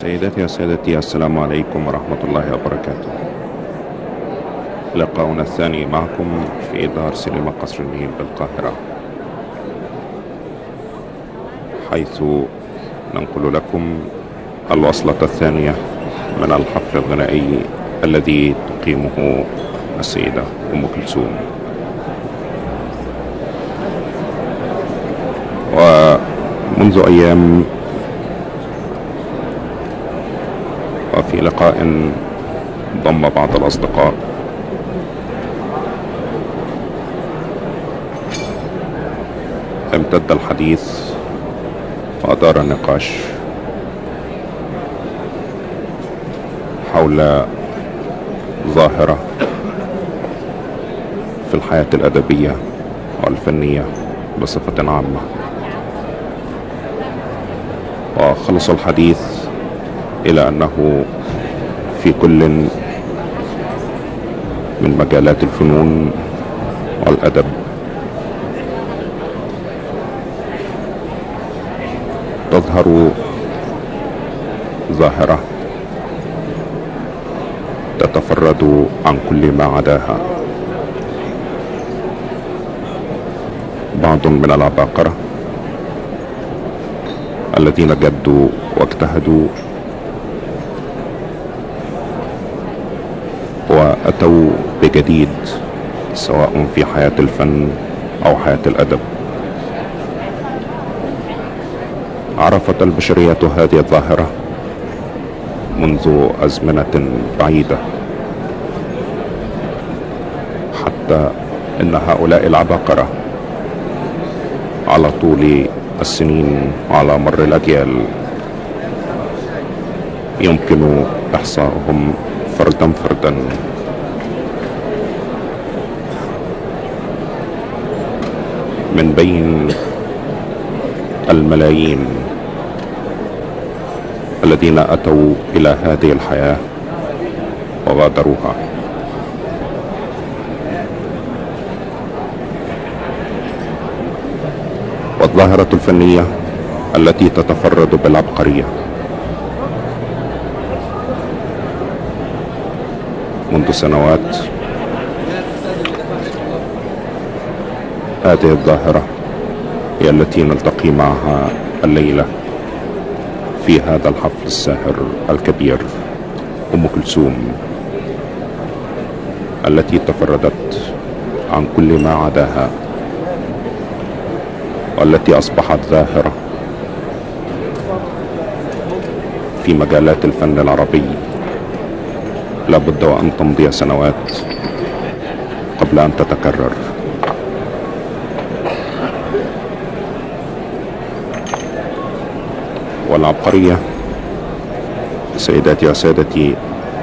سيداتي وسادتي السلام عليكم ورحمة الله وبركاته لقاؤنا الثاني معكم في دار سينما قصر النيل بالقاهرة حيث ننقل لكم الوصلة الثانية من الحفل الغنائي الذي تقيمه السيدة أم كلثوم ومنذ أيام وفي لقاء ضم بعض الأصدقاء امتد الحديث وأدار النقاش حول ظاهرة في الحياة الأدبية والفنية بصفة عامة وخلص الحديث إلى أنه في كل من مجالات الفنون والأدب تظهر ظاهرة تتفرد عن كل ما عداها بعض من العباقرة الذين جدوا واجتهدوا وأتوا بجديد سواء في حياة الفن أو حياة الأدب عرفت البشرية هذه الظاهرة منذ أزمنة بعيدة حتى إن هؤلاء العباقرة على طول السنين وعلى مر الأجيال يمكن إحصاؤهم فردا فردا من بين الملايين الذين أتوا إلى هذه الحياة وغادروها والظاهرة الفنية التي تتفرد بالعبقرية منذ سنوات هذه الظاهرة هي التي نلتقي معها الليلة في هذا الحفل الساهر الكبير أم كلثوم التي تفردت عن كل ما عداها والتي أصبحت ظاهرة في مجالات الفن العربي لابد وأن تمضي سنوات قبل أن تتكرر والعبقرية سيداتي وسادتي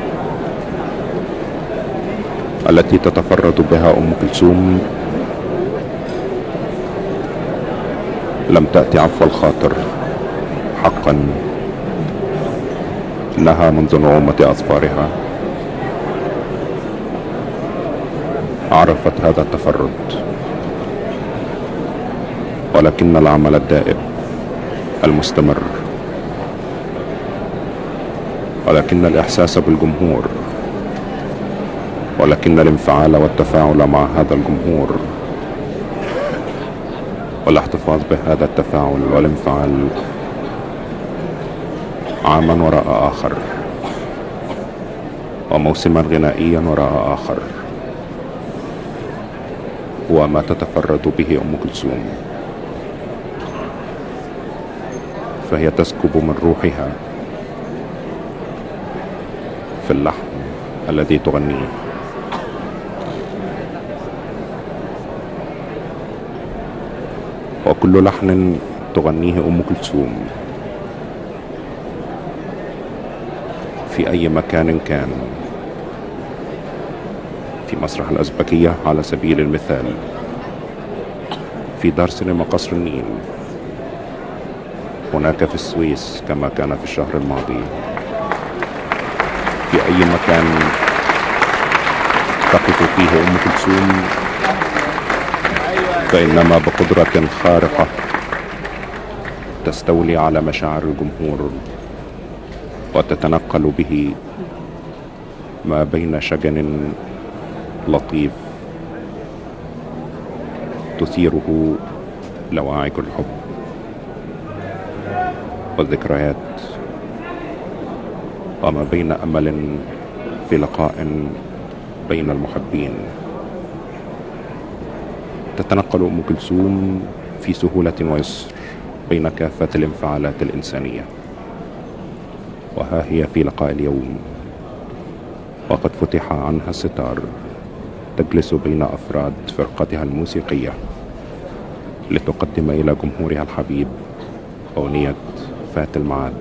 التي تتفرد بها أم كلثوم لم تأتي عفو الخاطر حقا إنها منذ نعومة أظفارها عرفت هذا التفرد ولكن العمل الدائم المستمر ولكن الإحساس بالجمهور ولكن الانفعال والتفاعل مع هذا الجمهور والاحتفاظ بهذا التفاعل والانفعال عاما وراء آخر وموسما غنائيا وراء آخر هو ما تتفرد به أم كلثوم فهي تسكب من روحها في اللحن الذي تغنيه وكل لحن تغنيه أم كلثوم في أي مكان كان في مسرح الأزبكية على سبيل المثال في دار سينما قصر النيل هناك في السويس كما كان في الشهر الماضي في أي مكان تقف فيه أم كلثوم فإنما بقدرة خارقة تستولي على مشاعر الجمهور وتتنقل به ما بين شجن لطيف تثيره لواعج الحب والذكريات وما بين امل في لقاء بين المحبين تتنقل ام كلثوم في سهوله ويسر بين كافه الانفعالات الانسانيه وها هي في لقاء اليوم وقد فتح عنها الستار تجلس بين افراد فرقتها الموسيقيه لتقدم الى جمهورها الحبيب اغنيه فات الميعاد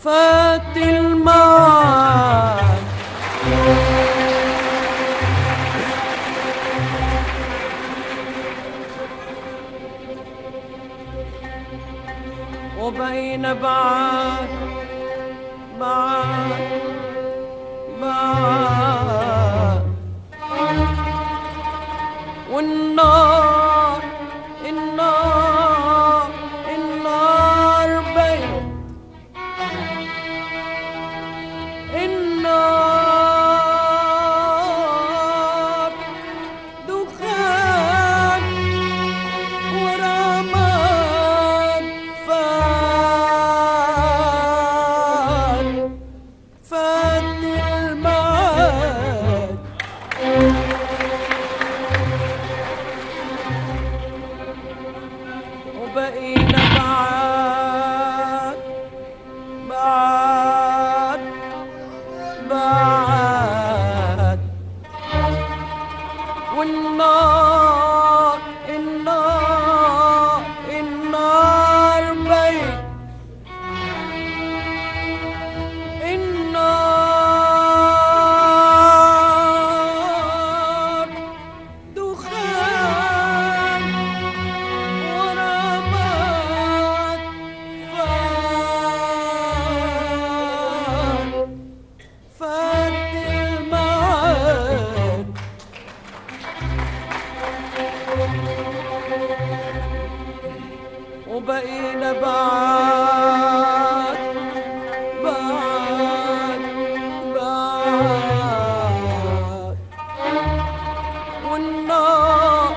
فات المعاد وبين بعاد بعاد بعاد والنار النار النار بين النار دخان ورماد فات فات المعاد وبقينا بعاد بعاد بعاد والنار النار النار بيت النار دخان ورماد فات فات المعاد وبقينا بعاد بعاد بعاد والنار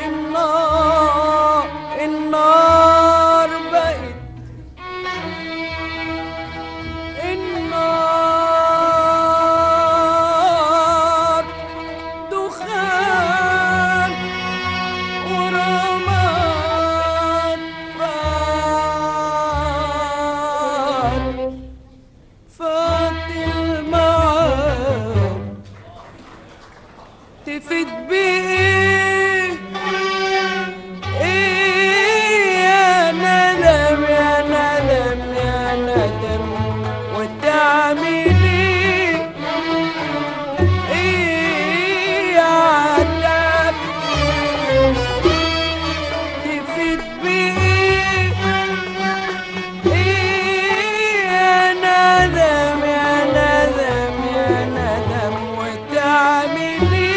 النار النار بقت النار دخان ورماد فات فات المعاد تفيد بإيه إيه يا ندم يا ندم يا ندم وتعملي إيه يا عتاب تفيد بإيه إيه يا ندم يا ندم يا ندم وتعملي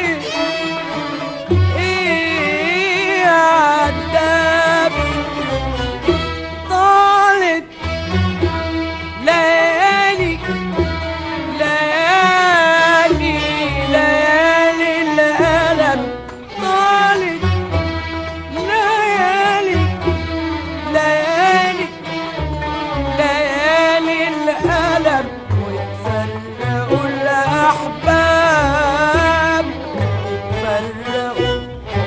إيه يا عتاب طالت ليالي ليالي ليالي الألم طالت ليالي ليالي ليالي الألم ويتفرقوا الأحباب يتفرقوا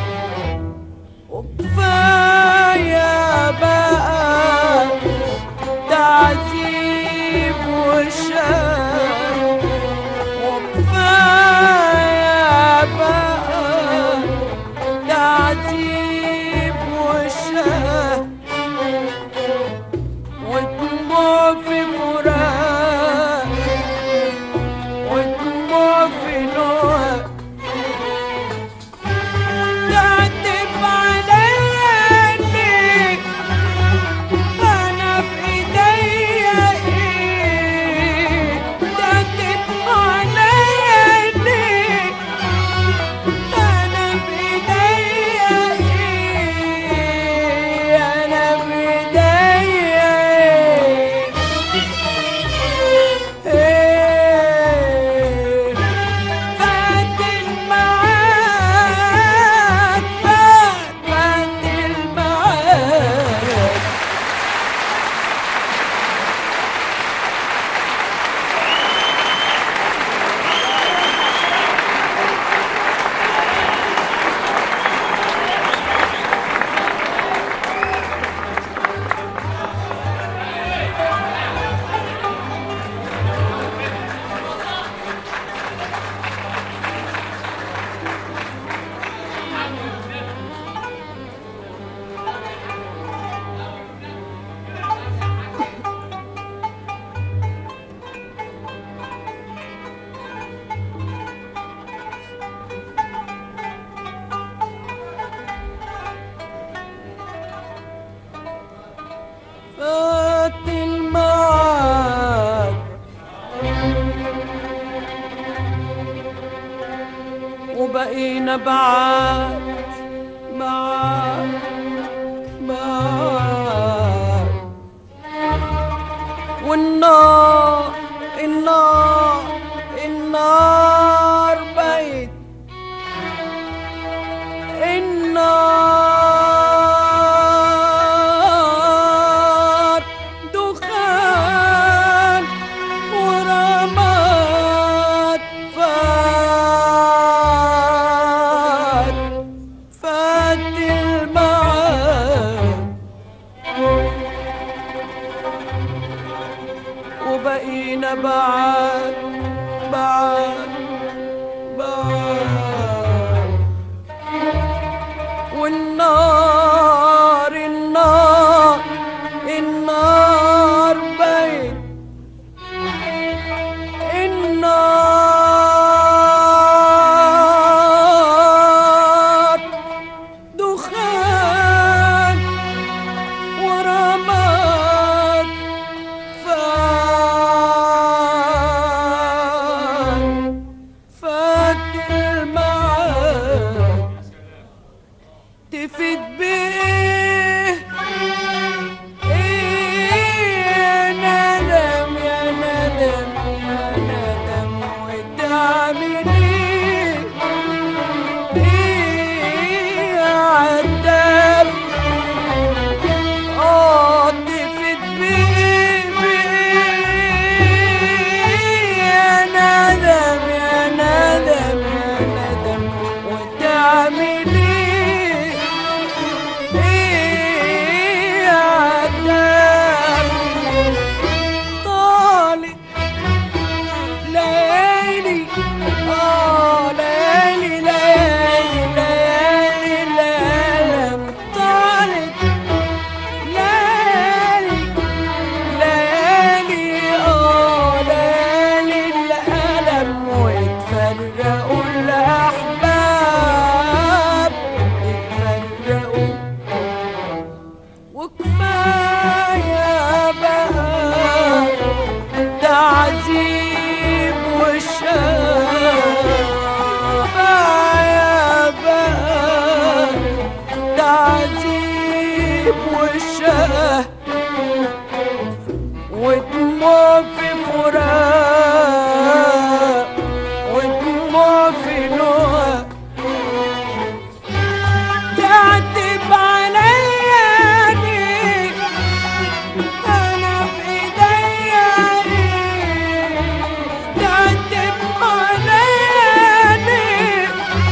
وكفاية بقى تعذيب وشام وكفاية بقى تعذيب وشام ودموع في فراق ودموع في نوع تعتب عليني فانا في ايديا ايه تعتب وبقينا بعاد بعاد بعاد والنار النار النار بيت النار دخان ورماد فات فات المعاد وبقينا بعاد بعاد بعاد والنار النار النار بين النار دخان ورماد فات فات المعاد تفيد بيه ايه يا ندم يا ندم يا ندم وتعمل ايه ايه يا عذاب اه تفيد بيه بيه يا ندم يا ندم يا ندم وتعمل ايه ايه يا عذاب طالت ليالي اه ليالي ليالي ليالي الألم طالت ليالي ليالي اه ليالي الألم واتفرقوا الأحباب اتفرقوا وكفاية بقى تعذيب وشاق كفاية بقى تعذيب وشاق ودموع في فراق ودموع في نوع تعتب عليا ليه انا بايديا ايه تعتب عليا ليه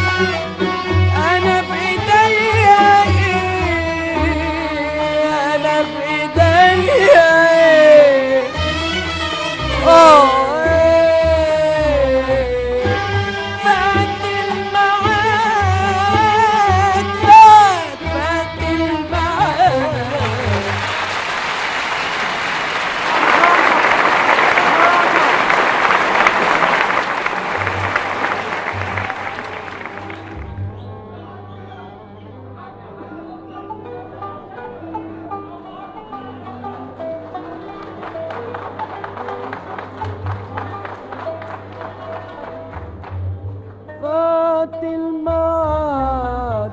انا بايديا ايه انا بايديا ايه اه ايه فات الميعاد فات فات الميعاد فات الميعاد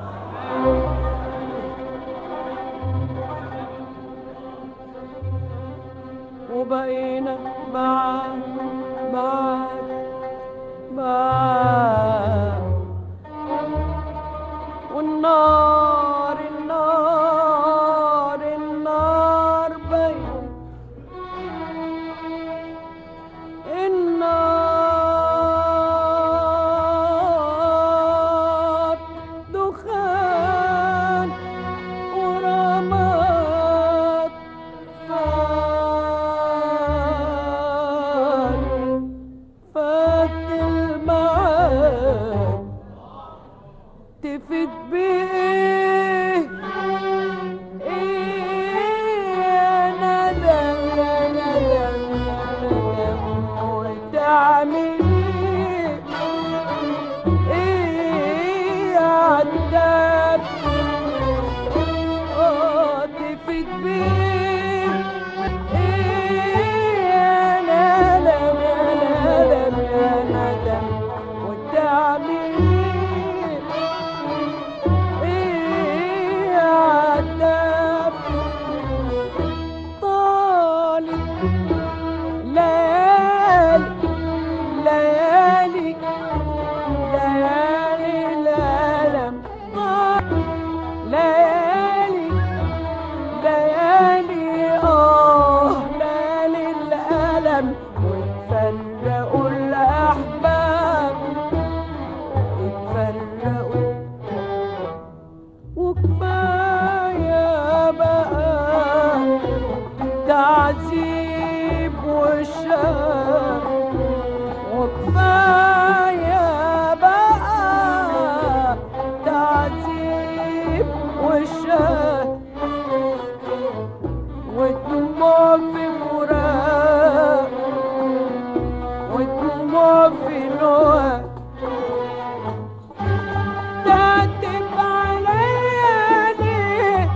وبقينا بعد بعد بعد والنار النار النار بين النار دخان ورماد فات فات المعاد تفت بيه الأيام وتفرقوا الأحباب اتفرقوا وكفاية بقى تعذيب وشاق وكفاية بقى تعذيب وشاق ودموع في فراق ودموع في نوى تعتب عليا ليه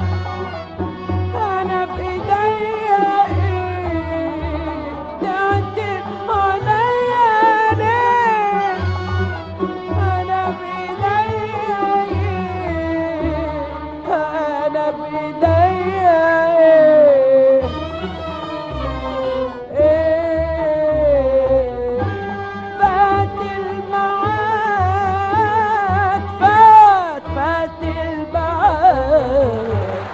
انا بايديا ايه تعتب عليا ليه انا بايديا ايه انا بايديا ايه ايه فات الميعاد فات فات الميعاد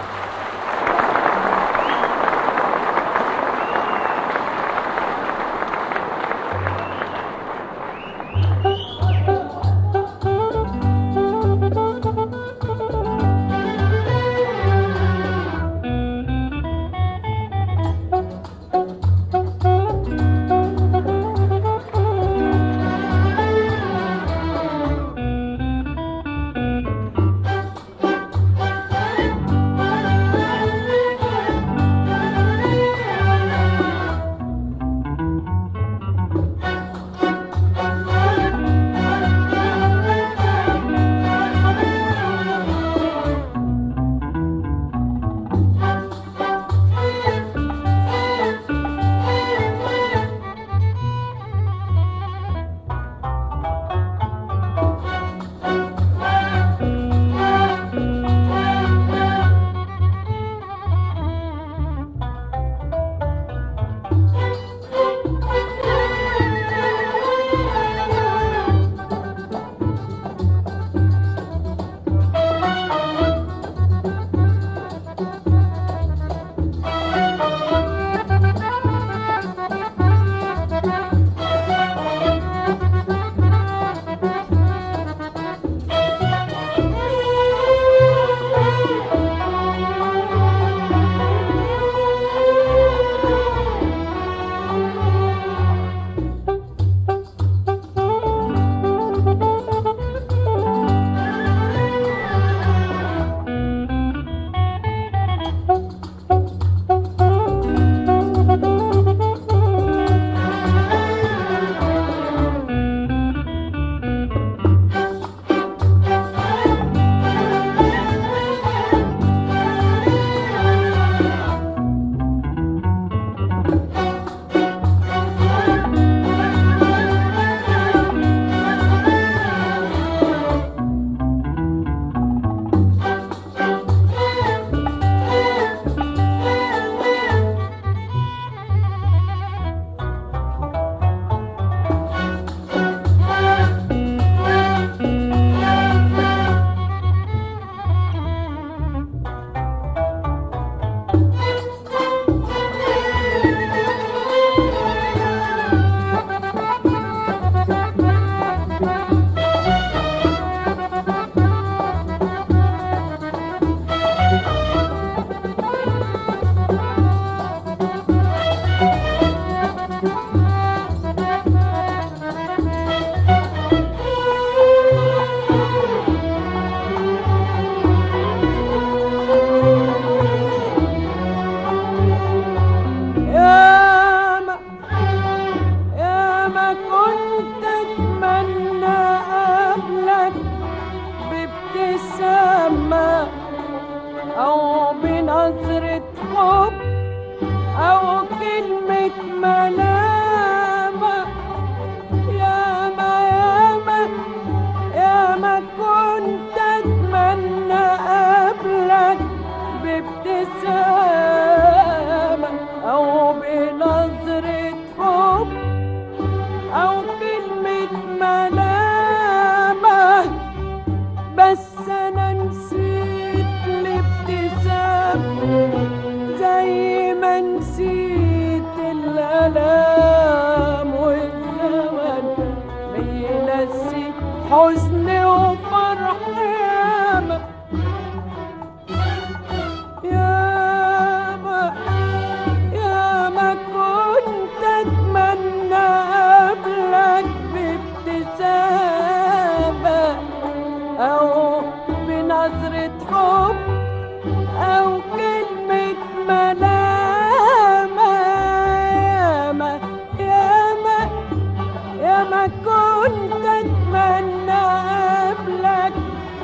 ياما ياما كنت اتمنى قبلك بابتسامة او بنظرة حب او كلمة ملامة ياما ياما ياما كنت اتمنى قبلك بابتسامة او بنظرة حب او كلمة ملامة بس انا نسيت الابتسام زي ما نسيت الالام حزن وفرح ياما ياما ياما كنت اتمنى قبلك بابتسامة او بنظرة حب او كلمة ملامة ياما ياما ياما كنت اتمنى قبلك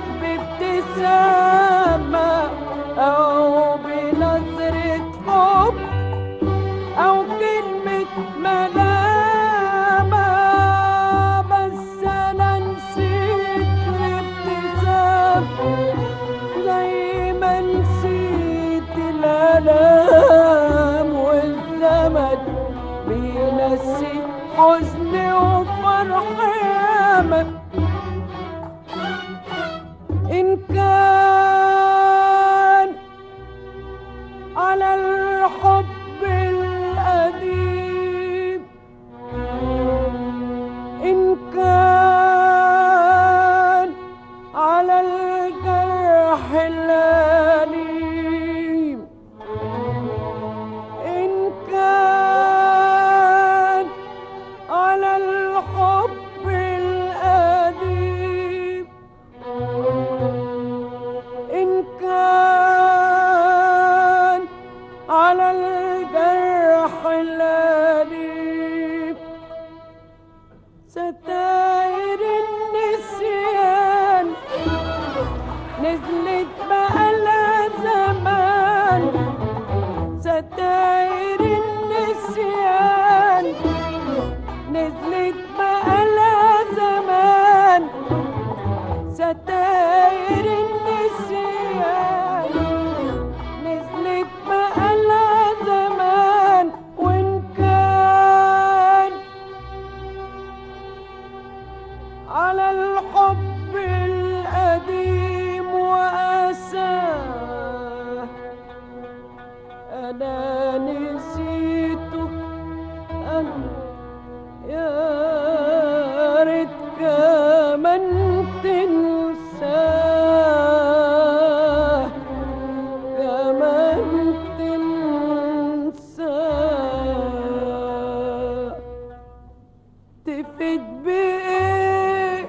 بابتسامة او بنظرة حب او كلمة ملامة بس انا نسيت الابتسام زي ما نسيت الالام والزمن بينسي حزني وفرح ياما إن كان على الحب القديم إن كان على الجرح الأليم إن كان على الحب القديم إن كان على الجرح الأليم ستاير النسيان نزلت بقالها زمان ستاير النسيان نزلت بقالها زمان ستاير النسيان نزلت بقالها زمان وإن كان على الحب القديم وأساه أنا نسيتك أنا يا ريت كمان تنساه كمان تنساه تفيد بإيه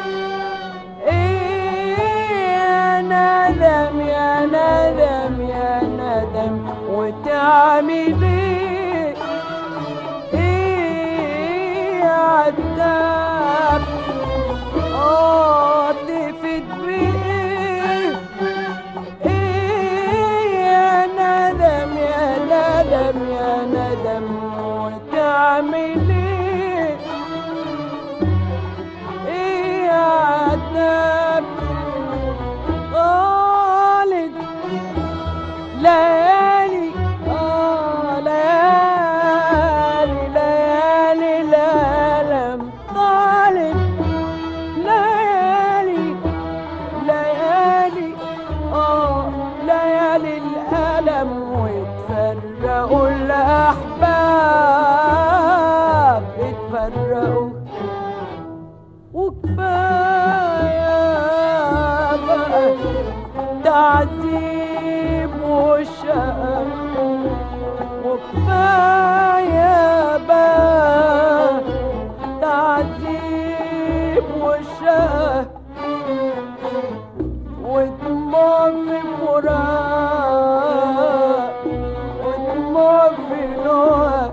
إيه يا ندم يا ندم يا ندم وتعمل ايه ايه يا عتاب اه تفيد بايه ايه يا ندم يا ندم يا ندم وتعمل ايه ايه يا عتاب خالد ليالي آه ليالي ليالي الألم طالب ليالي ليالي آه ليالي الألم ويتفرقوا الأحباب اتفرقوا وكفاية بقى تعذيب وشقى وكفاية بقى تعذيب وشقى ودموع في فراق ودموع في نوع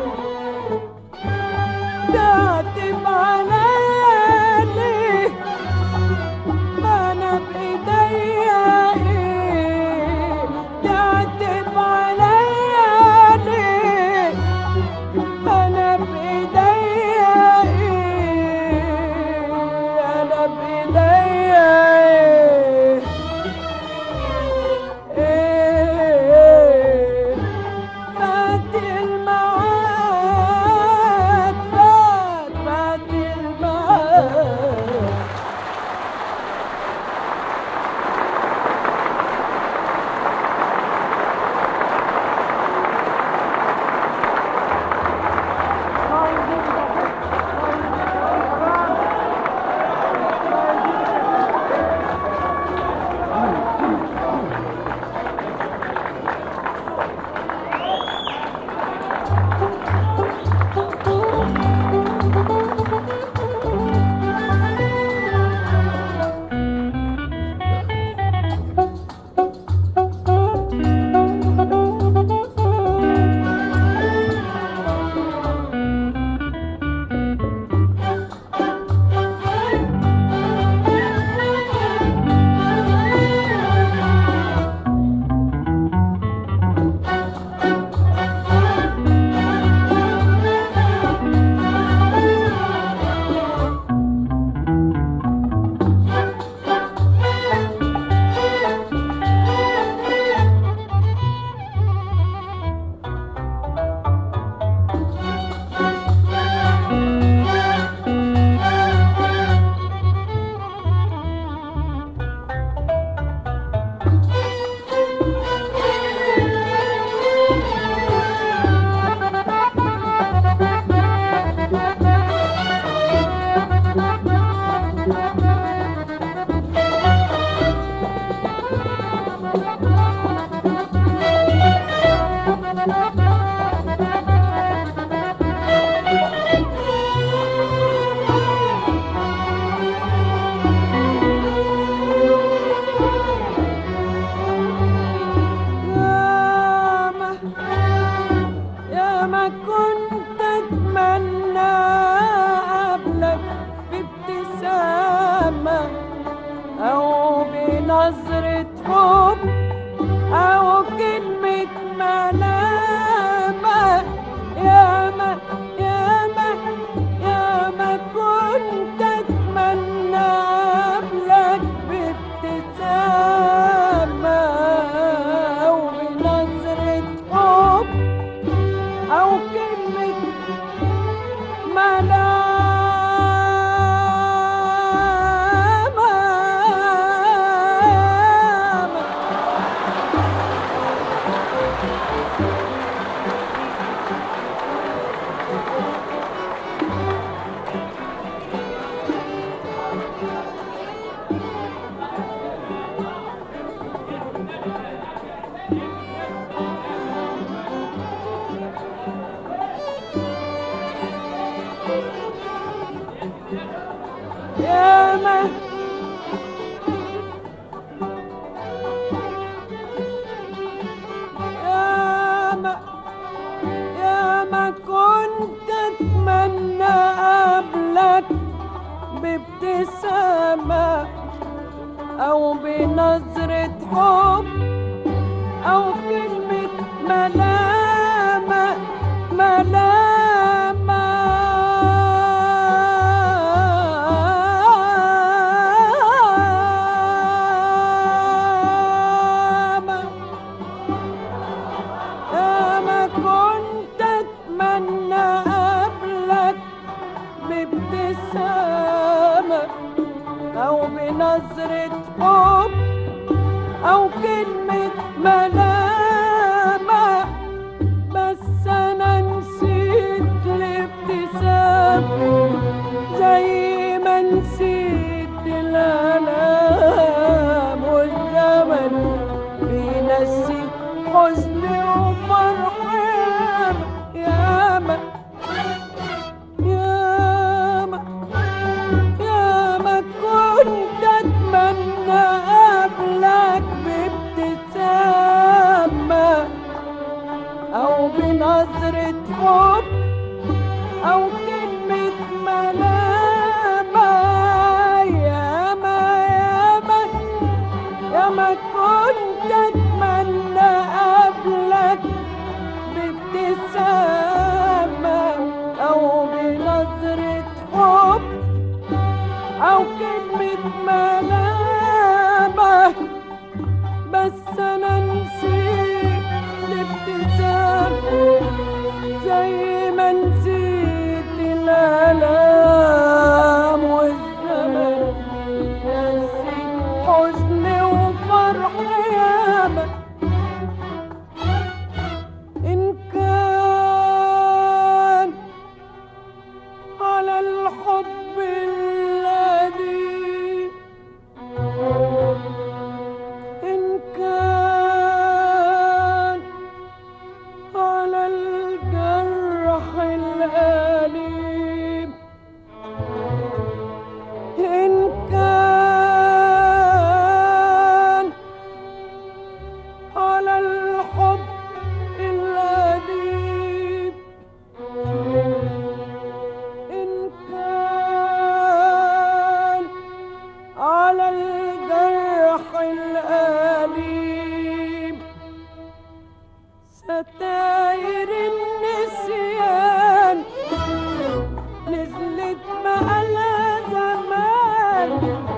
تعتب عليا ليه ما انا بايديا ايه تعتب عليا ليه ما انا بايديا ايه انا بايديا ايه ايه فات الميعاد فات فات الميعاد Mind بابتسامة أو بنظرة حب أو كلمة ملامة ملامة أما كنت أتمنى قبلك بابتسامة أو بنظرة حب أو كلمة ملامة بس أنا نسيت الابتسام زي ما نسيت الألام والزمن بينسي حزني وفرحي ياما ياما ياما كنت أتمنى قبلك بابتسامة أو بنظرة حب أو كلمة ملامة ياما ياما ياما كنت أتمنى قبلك بابتسامة أو بنظرة حب أو كلمة ملامة بس أنا نسيت الابتسام زي ما نسيت الآلام والزمن نسيت حزني وفرحي ياما إن كان على الحب الذي إن كان على الجرح الأليم إن كان على الحب الأديب إن كان على الجرح الأليم ستاير النسيان نزلت بقالها زمان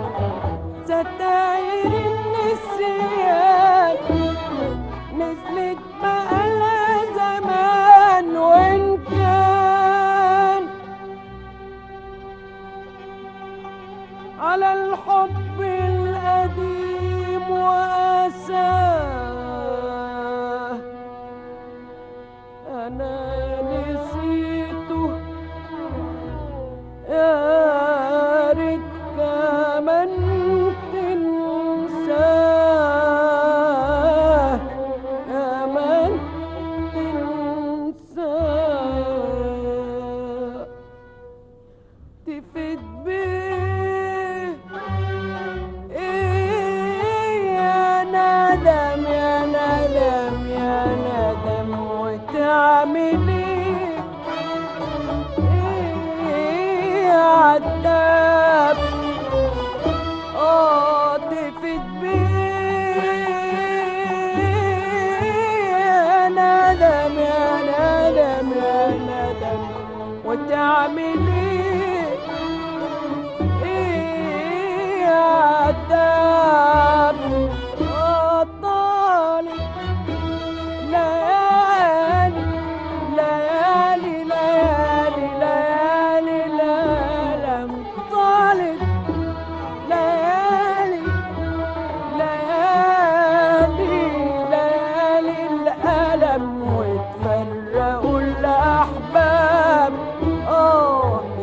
ستاير النسيان نزلت بقالها زمان وإن كان على الحب القديم وأساه أنا نسيته يا ريت كمان تنساه كمان تنساه تفيد بيه ايه يا ندم يا ندم يا ندم وتعمل ايه ايه يا عتاب اه تفيد بيه يا ندم يا ندم يا ندم وتعمل ايه ايه يا عتاب اه طالب ليالي ليالي ليالي ليالي ليالي طالب ليالي ليالي ليالي الألم وتفرقوا الأحباب آه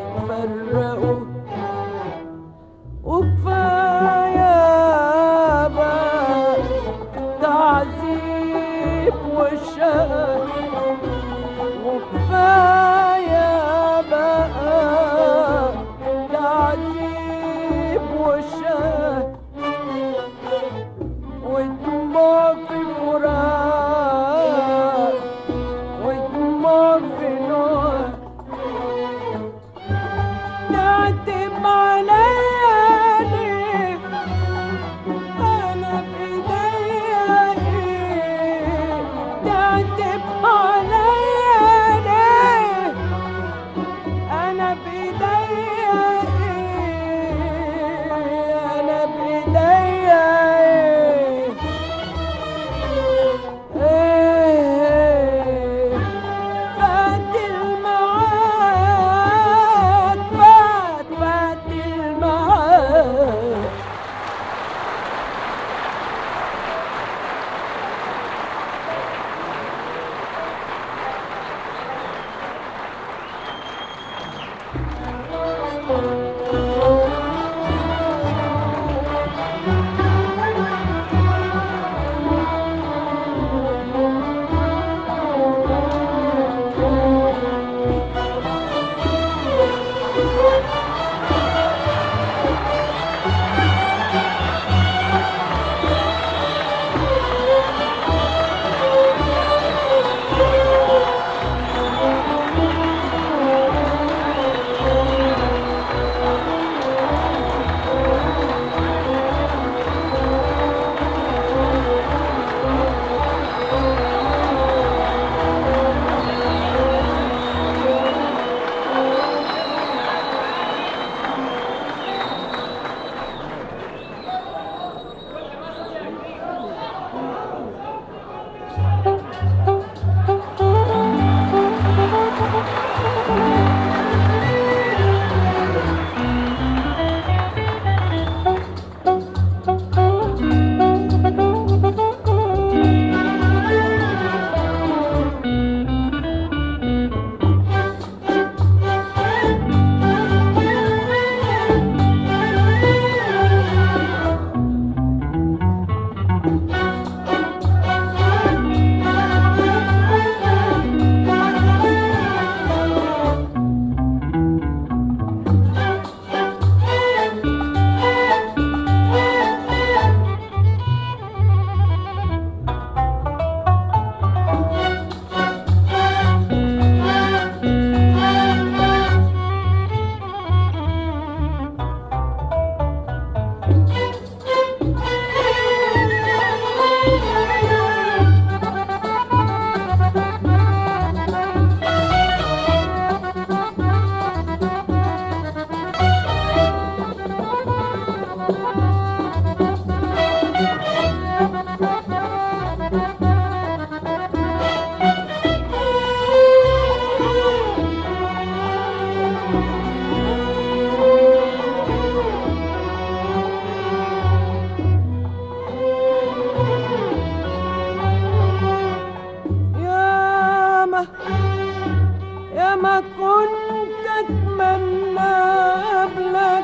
كنت اتمنى قبلك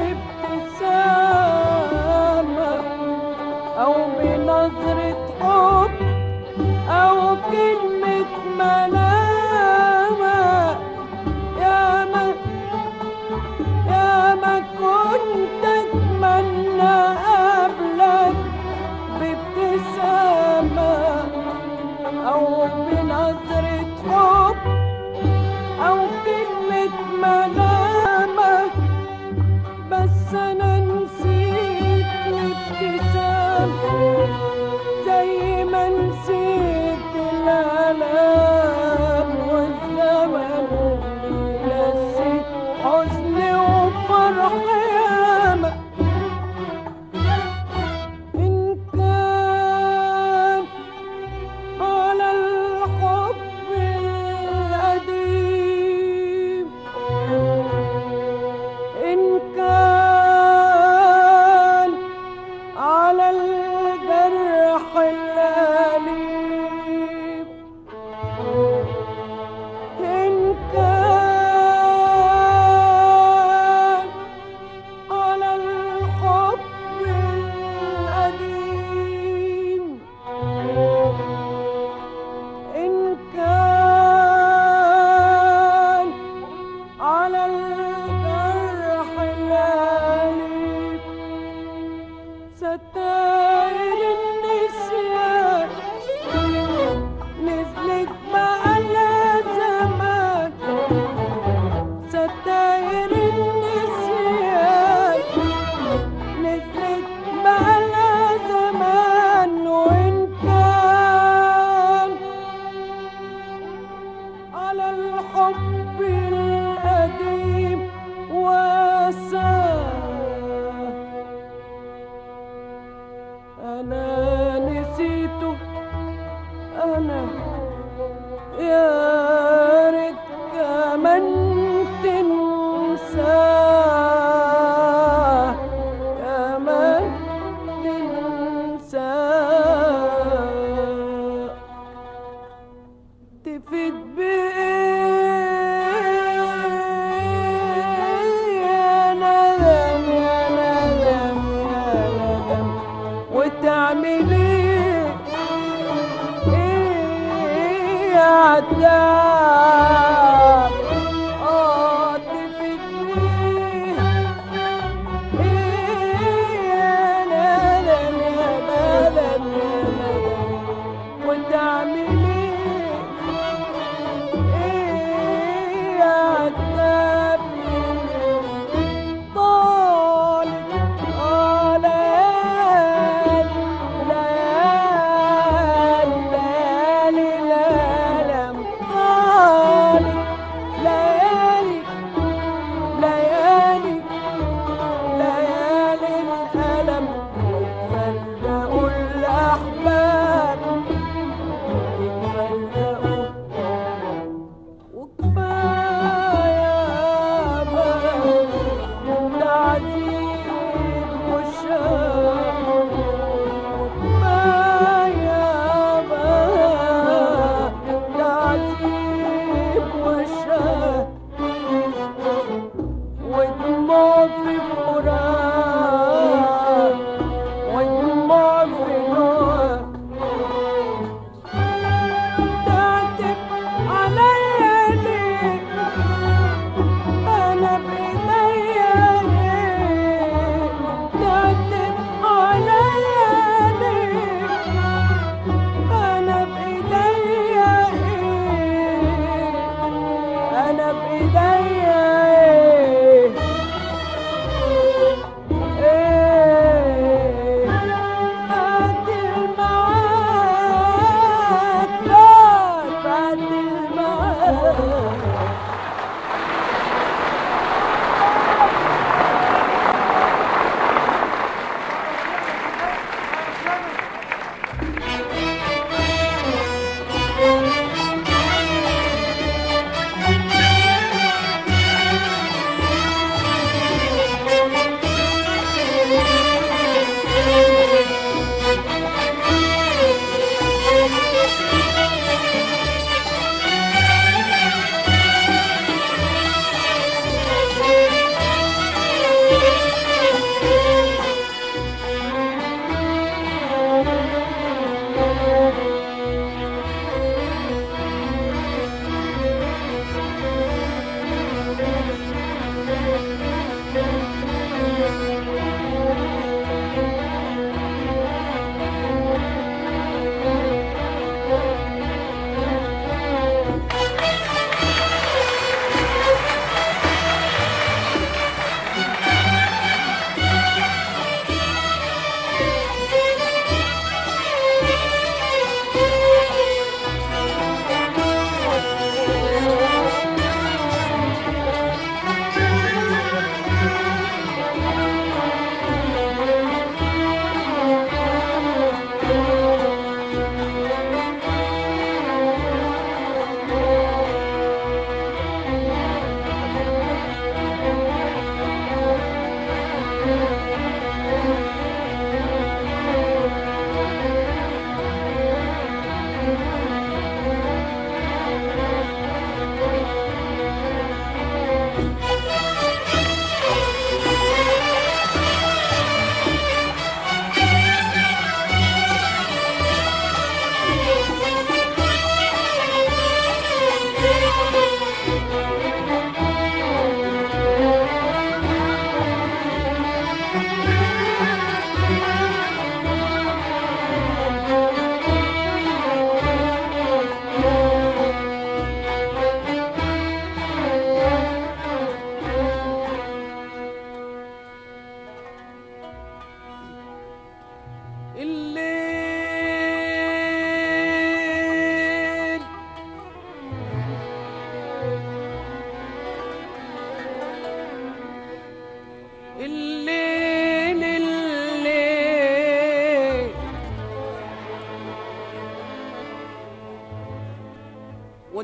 بابتسامة او بنظرة حب او كلمة ملامة يا ما يا ما كنت اتمنى قبلك بابتسامة او بنظرة حب او كلمة ملامة بس انا نسيت الابتسام زي ما نسيت الالام والزمن نسيت حزني وفرح ياما إن كان على الحب القديم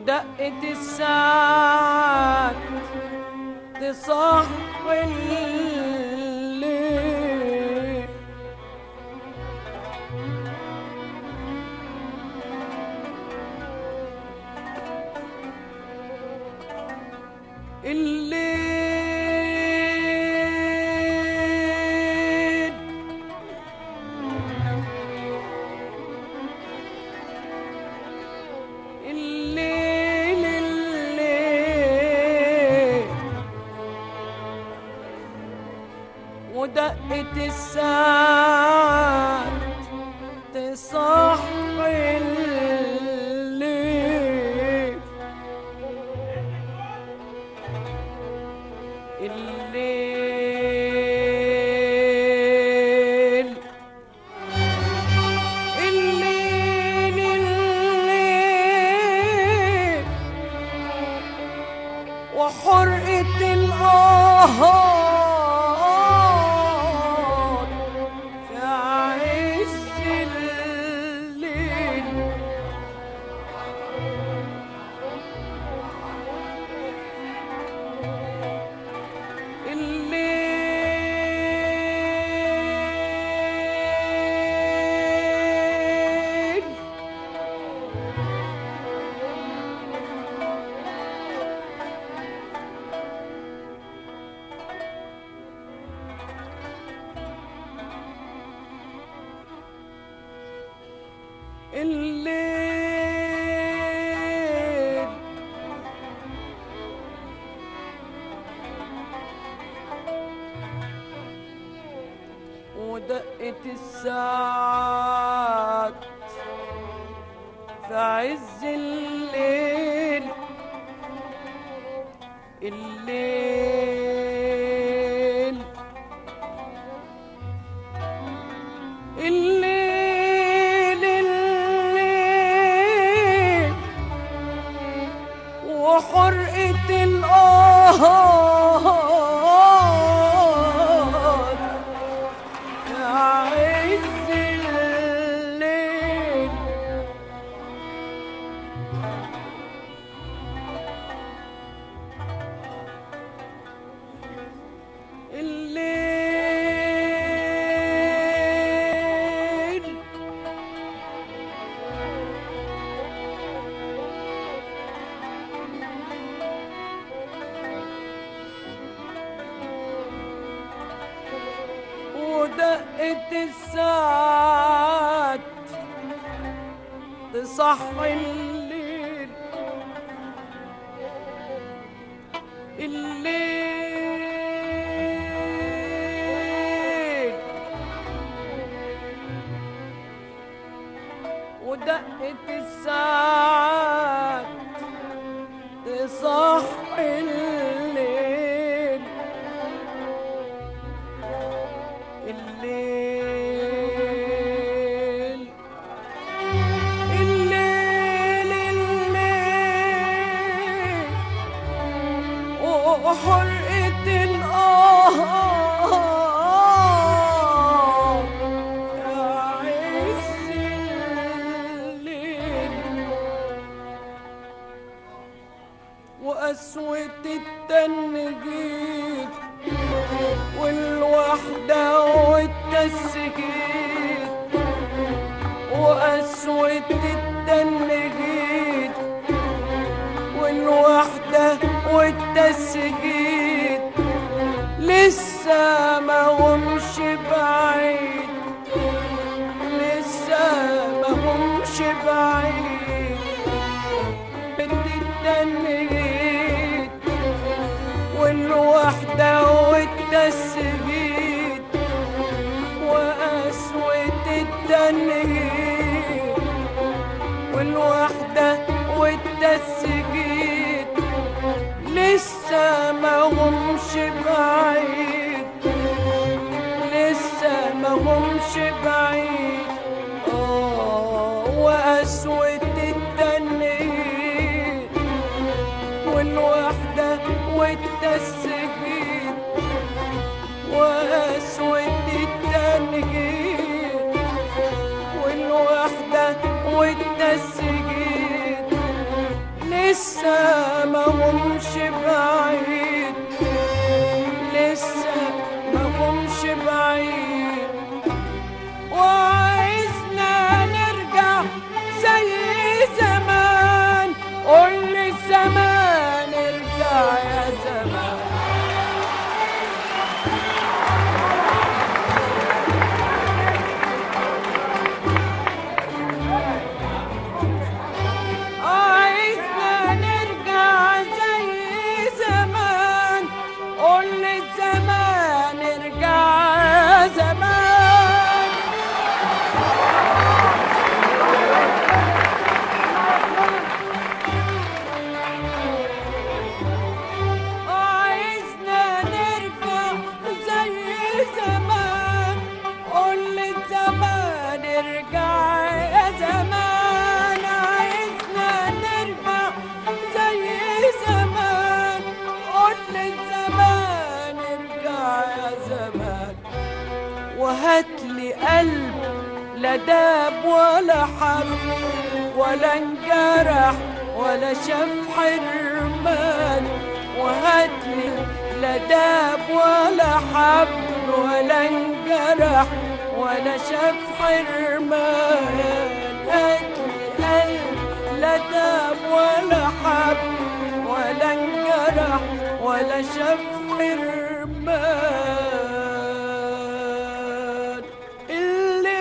ودقة الساعات تصحي الليل الليل الليل الليل ودقة الساعات تصحي الليل الليل الليل الليل وحرقة الآهات في عز الليل الليل الليل ودقة الساعات في عز الليل الليل الليل الليل وحرقة الآهات عز الليل الليل ودقة الساعات تصحي الليل الليل ودقة الساعات تصحي الليل الليل الليل الليل وحرقة الآه يا عز الليل وقسوة التنجيد والوحدة والتسجيل وقسوة التنجيد والوحدة والتسجيل لسه ما همش بعيد لسه ما همش بعيد بدي التنجيد والوحدة والتسجيل وقسوة التنجيد والوحدة والتسجيل لسه ما همش بعيد لسه ما همش بعيد آه وقسوة التنجيد والوحدة والتسجيل وقسوة التنجيد والوحدة والتسجيل لسه ما همش بعيد لسه ما همش بعيد وعايزنا نرجع زي زمان قول لي زمان ارجع يا زمان عايزنا نرجع زي زمان قول لي زمان ارجع يا زمان عايزنا نرجع زي زمان قول لي زمان ارجع يا زمان عايزنا نرجع زي زمان قول لي زمان ارجع يا زمان وهات لي قلب لا داب ولا حب ولا انجرح ولا شاف حرمان وهات لي لا داب ولا حب ولا انجرح ولا شاف حرمان هات لي قلب لا داب ولا حب ولا انجرح ولا شاف حرمان الليل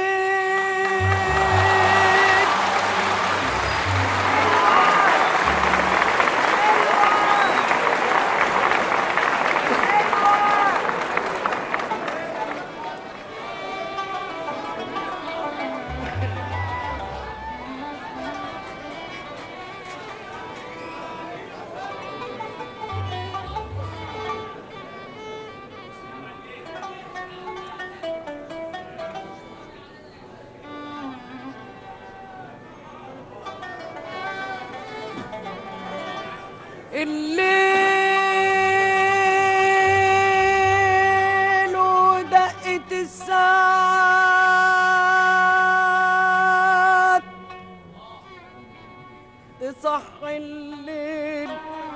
الليل ودقة الساعات تصحي الليل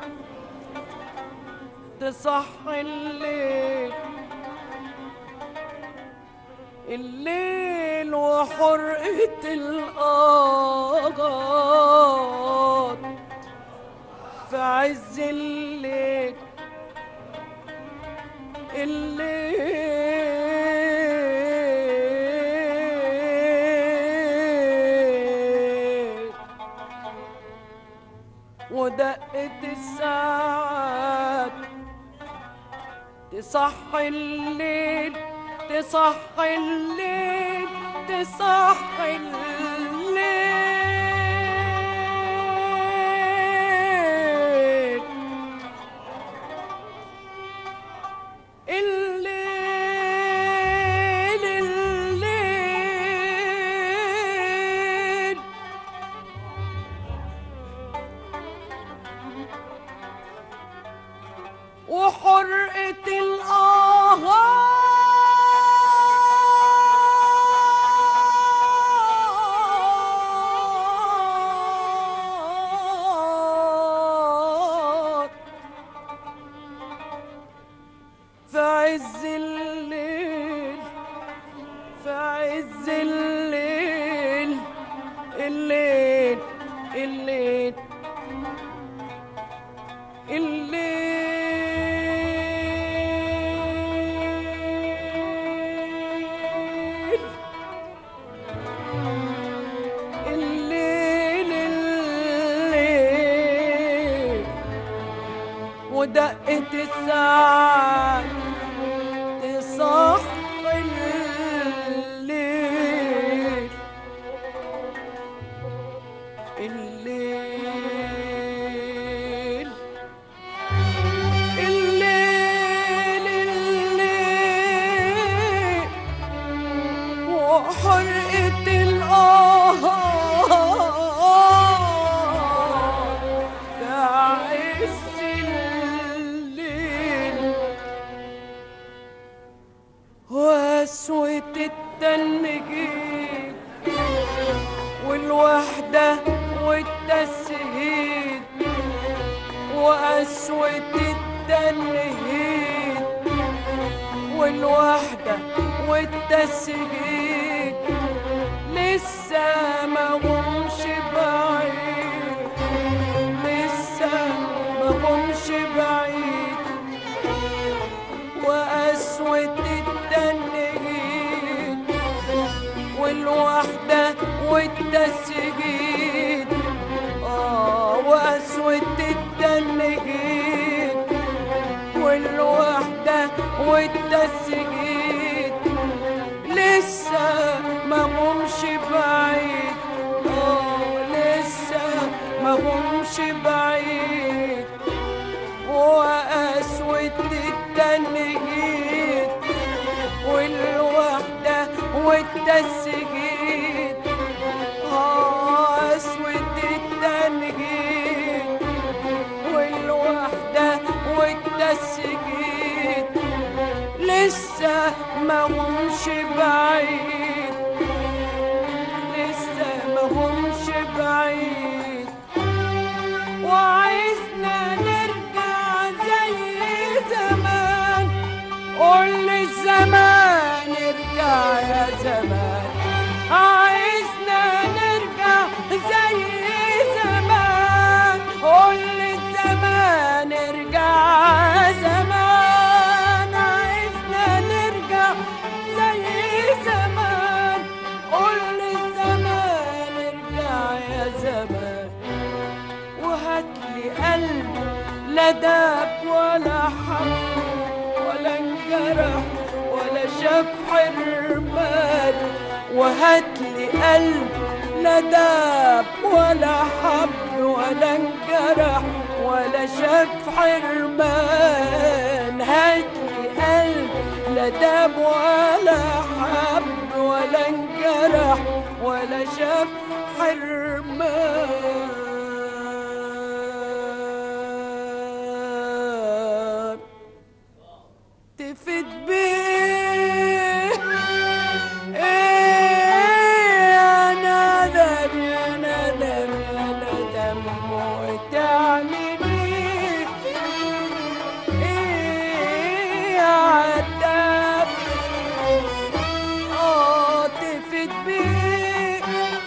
تصحي الليل الليل وحرقة الآغات في عز الليل الليل ودقة الساعات تصحي الليل تصحي الليل تصحي الليل الليل الليل وحرقة الآهات في عز الليل في عز الليل الليل الليل الليل الليل الليل ودقة الساعة تصحي الليل الليل الليل الليل وحرقة الآهات في عز الليل والوحدة والتسجيل لسه ما همش بعيد لسه ما همش بعيد وقسوة التنهيد والوحدة والتسجيل آه وقسوة التنهيد والوحدة والتسجيل لسه ما همش بعيد آه لسه ما همش بعيد وقسوة التنهيد والوحدة والتسجيل قسوة التنهيد والوحدة والتسجيل لسه ما همش بعيد لسه ما همش بعيد وعايزنا نرجع زي زمان قول لي الزمان ارجع يا زمان عايزنا نرجع زي زمان قول لي الزمان ارجع يا زمان عايزنا نرجع زي زمان قول لي الزمان ارجع يا زمان وهات لي قلب لا داب ولا حب ولا انجرح ولا شاف حرمان وهات لي قلب لا داب ولا حب ولا انجرح ولا شاف حرمان هات لي قلب لا داب ولا حب ولا انجرح ولا شاف حرمان تفت بيه ايه يا ندم يا ندم يا ندم وتعمل ايه ايه يا عتاب اه تفت بيه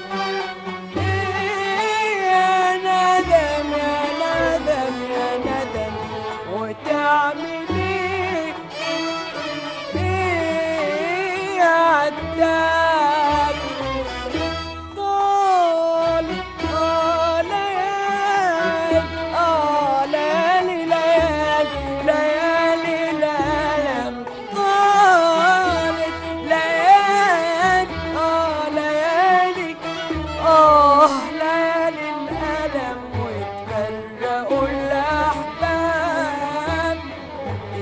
ايه يا ندم يا ندم يا ندم وتعمل ايه ايه يا عتاب طال طال ليالي اه ليالي ليالي ليالي ليالي طالت ليالي اه ليالي اه ليالي الألم وتفرقوا الأحباب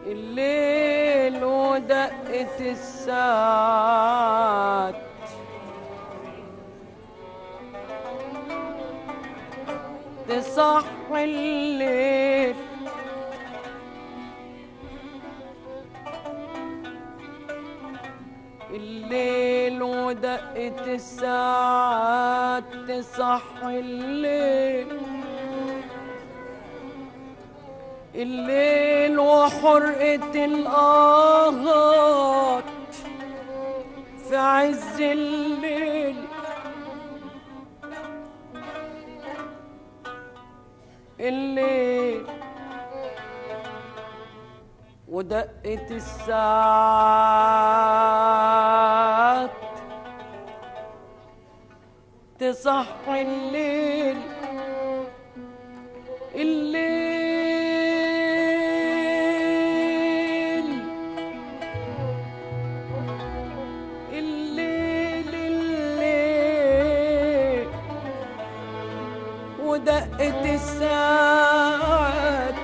الليل ودقة الساعات تصحي الليل الليل ودقة الساعات تصحي الليل الليل وحرقة الآهات في عز الليل الليل ودقة الساعات تصحي الليل الليل الليل الليل ودقة الساعات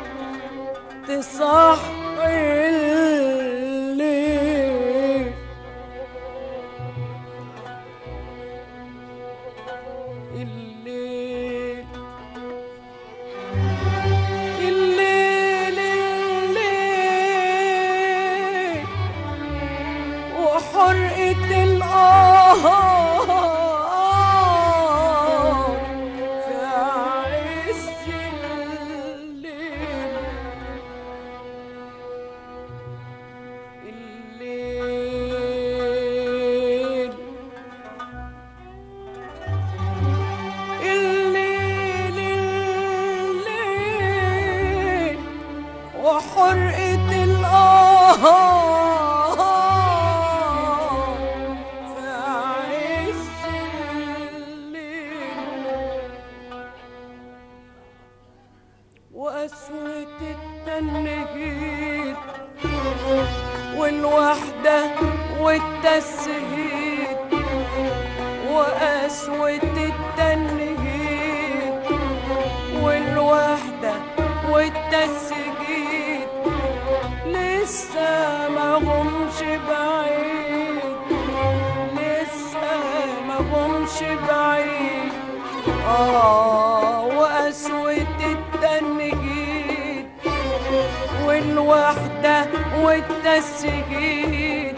تصحي الليل الليل الليل الليل وحرقة الآهات في عز الليل الليل الليل الليل وحرقة الآهات في عز الليل وقسوة التنهيد والوحدة والتسهيد وقسوة التنهيد والوحدة والتسجيل لسه ما همش بعيد لسه ما همش بعيد آه وقسوة التنجيد والوحدة والتسجيل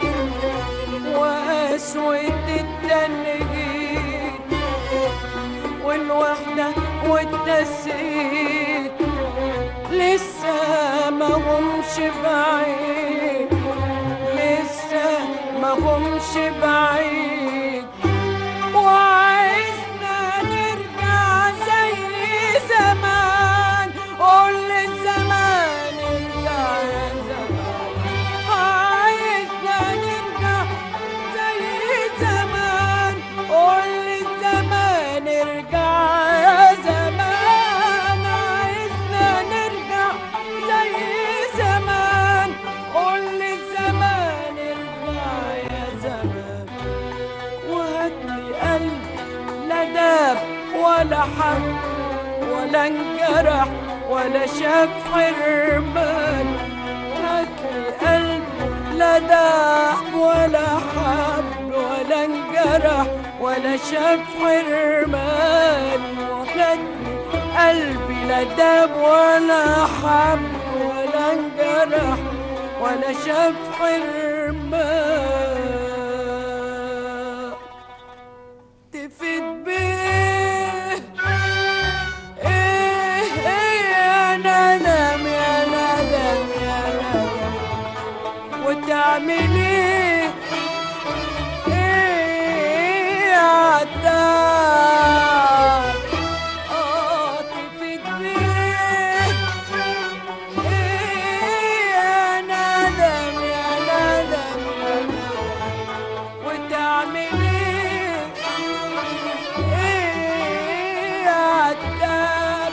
وقسوة التنجيد والوحدة والتسجيل لسه ما همش بعيد لسه ما همش بعيد وعايزنا نرجع زي زمان قول للزمان ارجع يا زمان عايزنا نرجع زي زمان قول للزمان ارجع يا زمان عايزنا نرجع زي زمان قول للزمان ارجع يا زمان وهاتلي قلب لا داب ولا حب ولا انجرح ولا شاف حرمان هاتلي قلب لا داب ولا حب ولا انجرح ولا شاف حرمان وهاتلي قلبي لا داب ولا حب ولا انجرح ولا شاف حرمان تفيد بيه ايه ايه يا ندم يا ندم يا ندم وتعمل ايه ايه يا عداد اه تفيد بيه ايه يا ندم يا ندم يا ندم وتعمل ايه ايه يا عتاب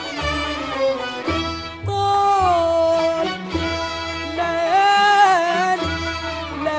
طول ليالي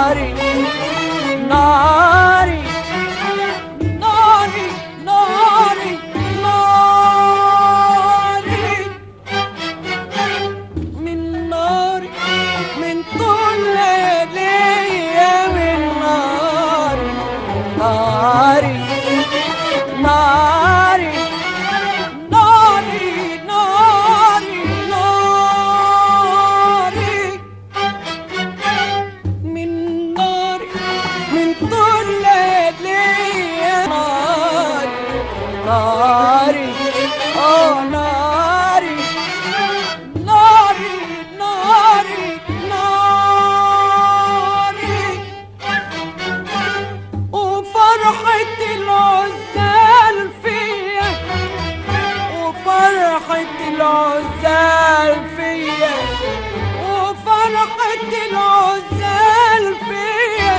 ناري ناري ناري ناري ناري من ناري من طول ليلي من ناري ناري ناري ناري ناري ناري من نار من طول ليلي ناري ناري اه ناري ناري ناري ناري وفرحة العزال فيا وفرحة العزال فيا وفرحة العزال فيا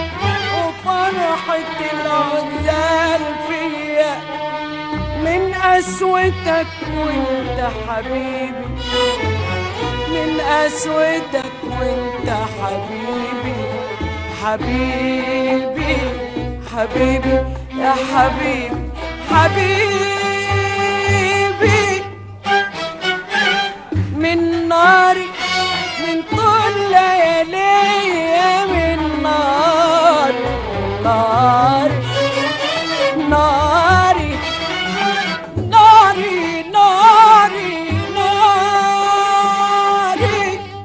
وفرحة العزال فيا من قسوتك وانت حبيبي من قسوتك وانت حبيبي حبيبي حبيبي يا حبيبي حبيبي من ناري من طول ليالي من ناري ناري ناري ناري ناري ناري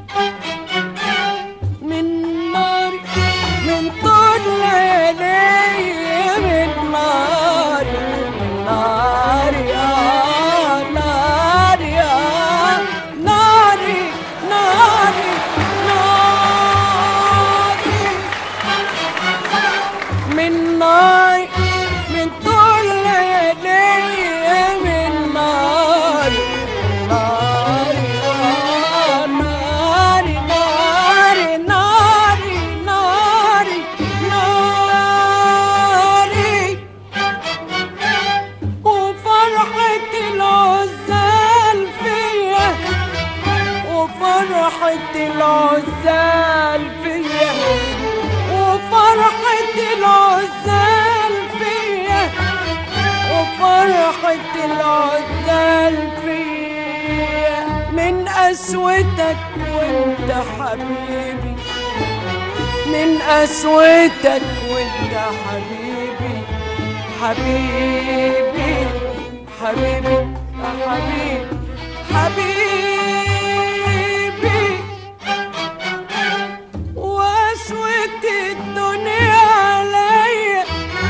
من ناري من طول ليالي من ناري ناري آه ناري آه ناري ناري ناري من ناري من طول ليالي من ناري ناري آه ناري ناري ناري ناري ناري وفرحة العزال فيا وفرحة العزال فيا وفرحة العزال فيا وفرحة العزال فيا من قسوتك وانت حبيبي من قسوتك وانت حبيبي حبيبي حبيبي يا حبيبي حبيبي واسوة الدنيا عليا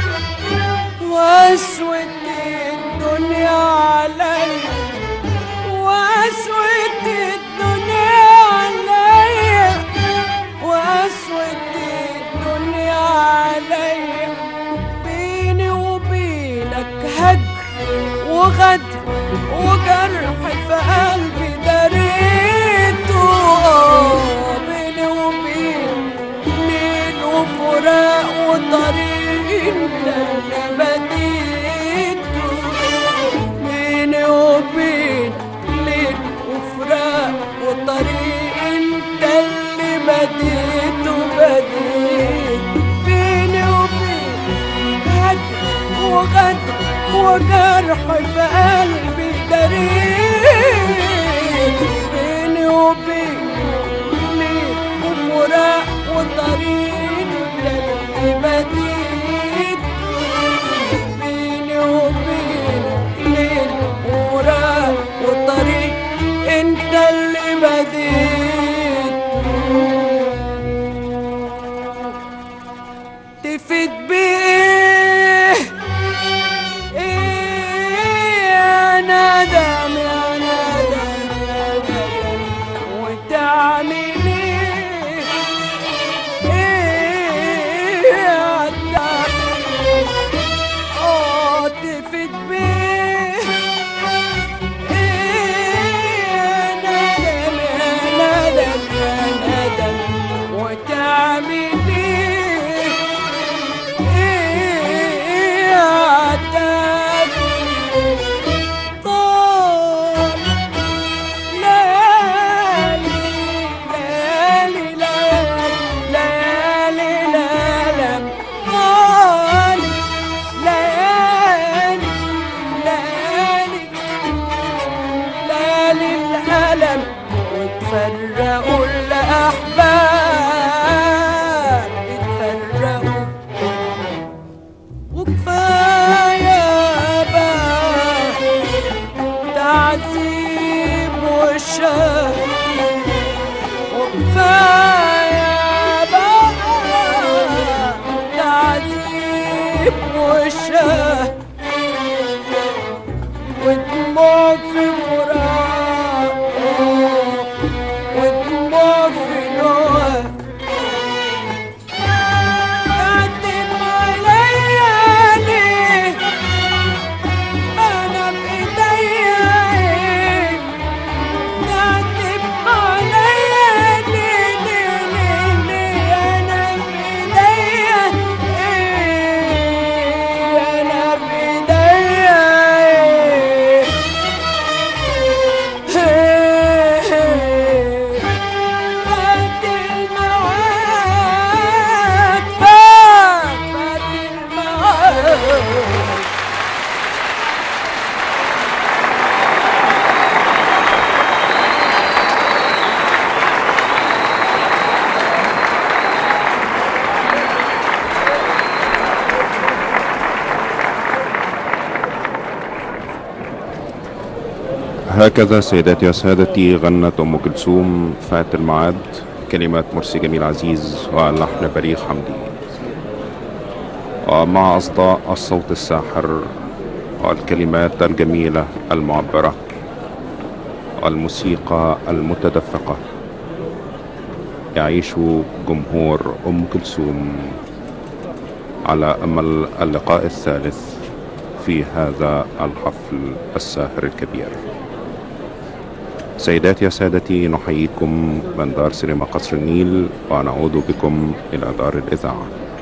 واسوة الدنيا عليا واسوة الدنيا عليا واسوة الدنيا عليا بيني وبينك هجر وغدر وجرح في قلبي دريته آه، بيني وبينك ليل وفراق وطريق انت اللي بديته بيني وبينك ليل وفراق وطريق انت اللي بديته بديت بيني وبينك هجر وغدر وجرح في قلبي دريت بيني وبينك ليل وفراق وطريق اللي بديت بيني وبينك ليل وفراق وطريق انت اللي بديت تفيد بيه ايه يا ندم يا ندم يا ندم وتعمل ايه ايه يا ندم اه تفيد بيه ايه يا ندم يا ندم يا ندم وتعمل ايه هكذا سيداتي وسادتي غنت أم كلثوم فات الميعاد كلمات مرسي جميل عزيز ولحن بليغ حمدي ومع أصداء الصوت الساحر والكلمات الجميلة المعبرة والموسيقى المتدفقة يعيش جمهور أم كلثوم على أمل اللقاء الثالث في هذا الحفل الساهر الكبير سيداتي وسادتي نحييكم من دار سينما قصر النيل ونعود بكم إلى دار الإذاعة